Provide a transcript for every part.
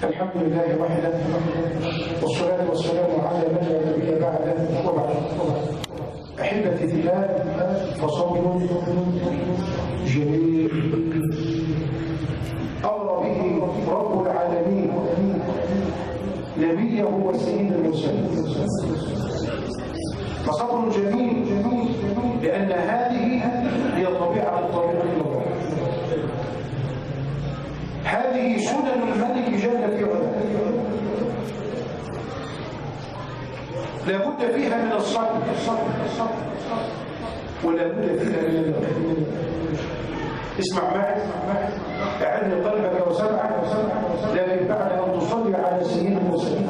الحمد لله وحده والصلاة والسلام على من لا نبي بعده وبعد أحبتي في الله فصبر جميل أمر به رب العالمين نبيه وسيد المرسلين فصبر جميل لأن هذه هي طبيعة الطريق إلى الله هذه سنن الملك جل في علاه لا بد فيها من الصبر ولا بد فيها من اليقين اسمع معي اعد قلبك وسمعك لكن بعد ان تصلي على سيدنا المرسلين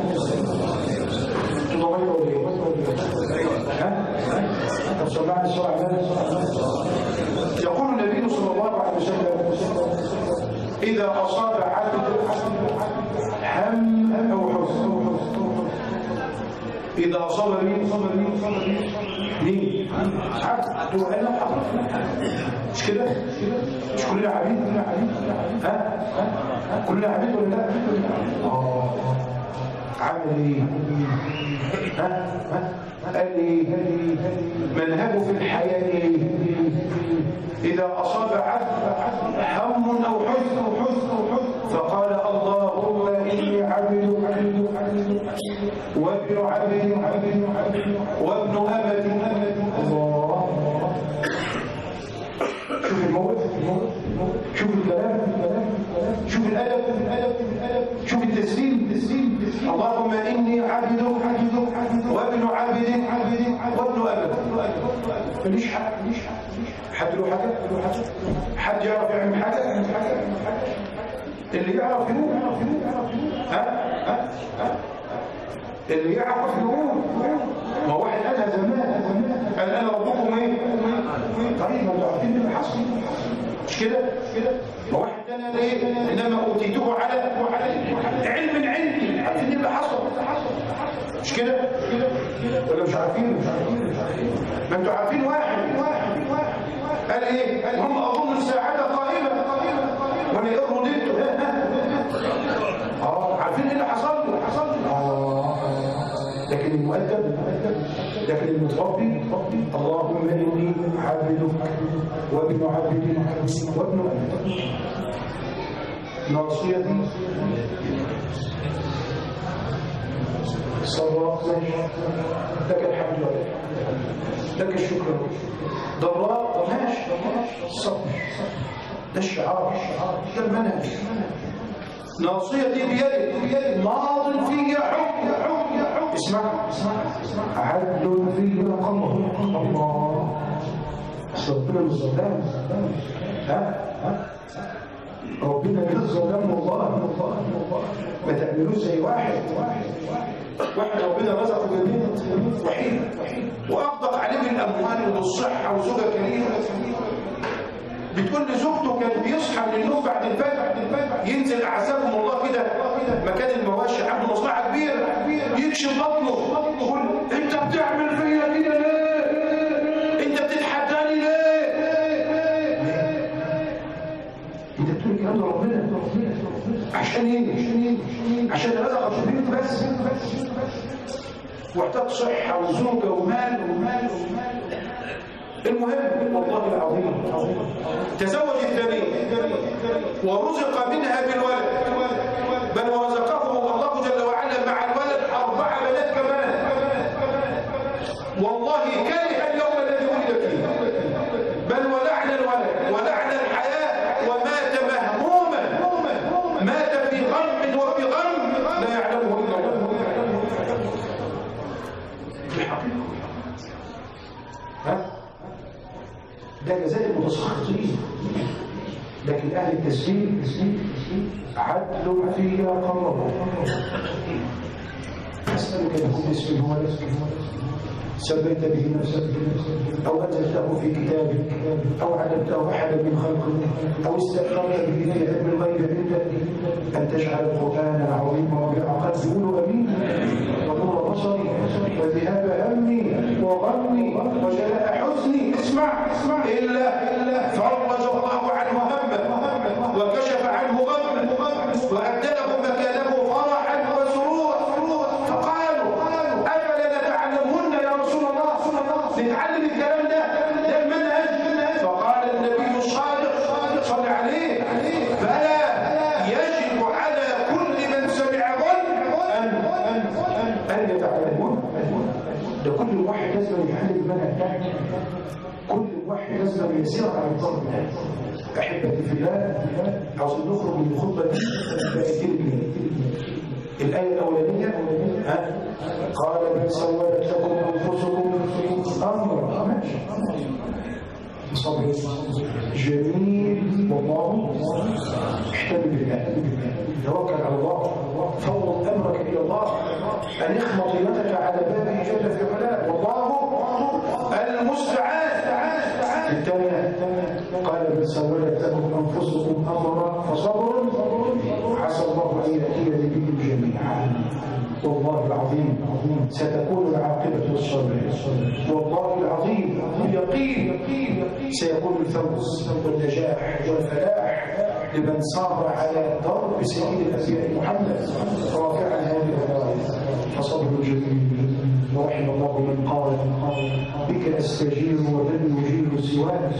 تضمن ولا ها طب سمعني السرعه يقول النبي صلى الله عليه وسلم إذا أصاب عبد هم أو حزن إذا أصاب مين أصاب مين أصاب مين عبد وأنا مش كده مش كلنا عبيد كلنا عبيد ها ها كلنا عبيد ولا لا آه عمل ايه ها ها قال ايه منهجه في الحياه ايه اذا اصاب عبد هم او حزن او حزن او حزن فقال اللهم اني عبد وابن عبد وابن امة الله شوف الموت شوف الكلام شوف الادب شوف التسليم اللهم اني عبد وابن عبد وابن ابد ماليش حق ماليش حق حد له حاجه حد يعرف يعمل حاجه اللي يعرف يقول ها ها ها اللي يعرف يقول ما واحد قالها زمان قال انا ربكم ايه طيب ما انتوا عارفين اللي حصل مش كده كده ما واحد انا ايه انما اوتيته على علم عندي عارفين اللي حصل مش كده ولا مش عارفين مش عارفين ما انتوا عارفين واحد واحد واحد قال ايه قال هم اظن الساعه قائمه وانا ايه رضيت اه عارفين ايه اللي حصل له حصل له اه لكن المؤدب لكن المتربي اللهم اني عبدك وابن عبدك وابن عبدك ناصيتي صراء لك الحمد لله لك الشكر ضراء ماشي الصبر ده الشعار ده المنهج ناصيتي بيدك بيدك ماض في حكم اسمع اسمع اسمع عدل في قمر الله ربنا مش ظلام ها ها ربنا مش ظلام والله ما تعملوش زي واحد واحد واحد ربنا رزقه جميل وحيد واغدق عليه بالاموال وبالصحه وزوجه كريمه بتقول لي زوجته كان بيصحى من النوم بعد الفجر ينزل اعزكم الله كده مكان المواشي عنده مصلحه كبيره يكشف بطنه يقول انت بتعمل فيا كده ليه؟ انت بتتحداني ليه؟ انت بتقول الكلام ده ربنا عشان ايه؟ عشان ايه؟ عشان رزقك في البيت بس واحتاج صحه وزوجه ومال ومال ومال المهم والله العظيم تزوج الثاني ورزق منها بالولد بل ورزقه الله جل وعلا مع الولد أربع بنات كمان والله كره اليوم الذي ولد فيه بل ولعن الولد ولعن الحياة ومات مهموما مات في غم وفي غم لا يعلمه إلا الله الحقيقة ها ده جزاء المتسخطين لكن اهل التسليم عدل في قمره اسالك ان يكون اسمي هو سميت به نفسك او انزلته في كتابك او علمته احدا من خلقك او استاثرت به في علم الغيب عندك ان تجعل القران العظيم ربيع قلبي قولوا امين ونور بصري وذهاب همي وغمي وجلاء حزني اسمع اسمع الا الا فرج الله عنه همه وكشف عنه غمه وابدله مكانه كل واحد لازم يتعلم المنهج ده كل واحد لازم يسير على الضرب ده احبتي في الله عاوزين نخرج من الخطبه دي بآيتين الآية الأولانية ها قال بل سولت لكم أنفسكم أمرا ماشي صبر جميل والله احتمل بالله توكل على الله فوض امرك الى الله ان اخمط يدك على بابه جل في علاه والله المستعان الثانيه قال بل سولت لكم انفسكم امرا فصبر عسى الله ان ياتي بهم جميعا والله العظيم ستكون العاقبة للصابرين والله العظيم اليقين سيكون الفوز والنجاح والفلاح لمن صار على درب سيد الأنبياء محمد رافعا هذه الراية فصبر جميل ورحم الله من قال بك أستجير ومن يجير سواك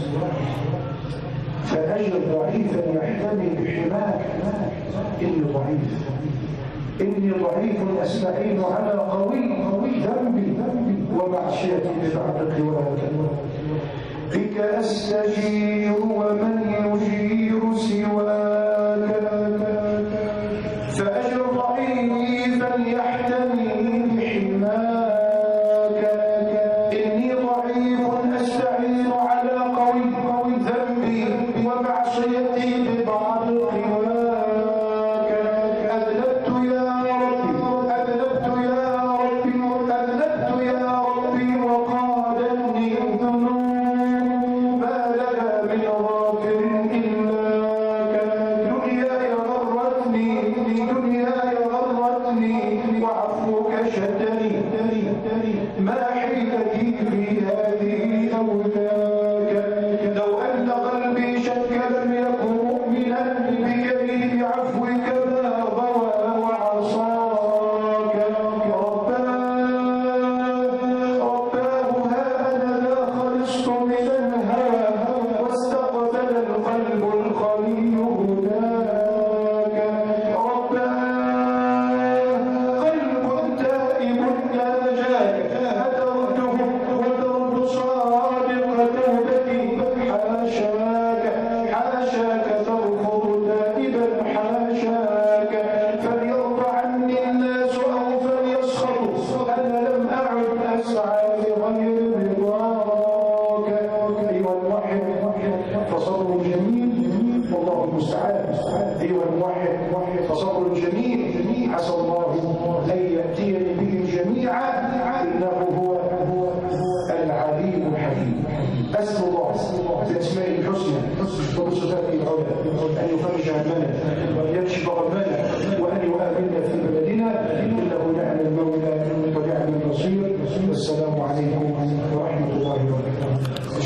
فأجر ضعيفا يحتمي بحماك إني ضعيف إني ضعيف أستعين على قوي ذنبي ومعصيتي ببعد قواك بك أستجير ومن يجير سواك فأجر ضعيفا يحتمي بحماك إني ضعيف أستعين على قوي ذنبي ومعصيتي ببعض قواك أذنبت يا ربي أذنبت يا ربي أذنبت يا ربي وقادني الذنوب ما لها من غافر إلاك دنياي غرتني دنياي غرتني وعفوك شدني ما حيلتي في هذه أولاك لو أن قلبي شك لم يكن مؤمنا بكريم عفوك ما غوى وعصاك رباه رباه ها أنا لا خلصت من الهوى واستقبل القلب الخلي هداك رباه قلب تائب ناجاك أترده وترد صادق توبتي حاشاك حاشاك ترفض تائبا حاشاك فليرضى عني الناس أو فليسخطوا أنا لم أعد أسعى لغير رضاك أيها الواحد فصبر جميل والله المستعان أيها الواحد فصبر جميل عسى الله أن يأتيني بهم جميعا إنه هو العليم الحكيم أسأل الله بأسمائه الحسنى وبصفاته العلى أن يفرج همنا وأن يكشف غمنا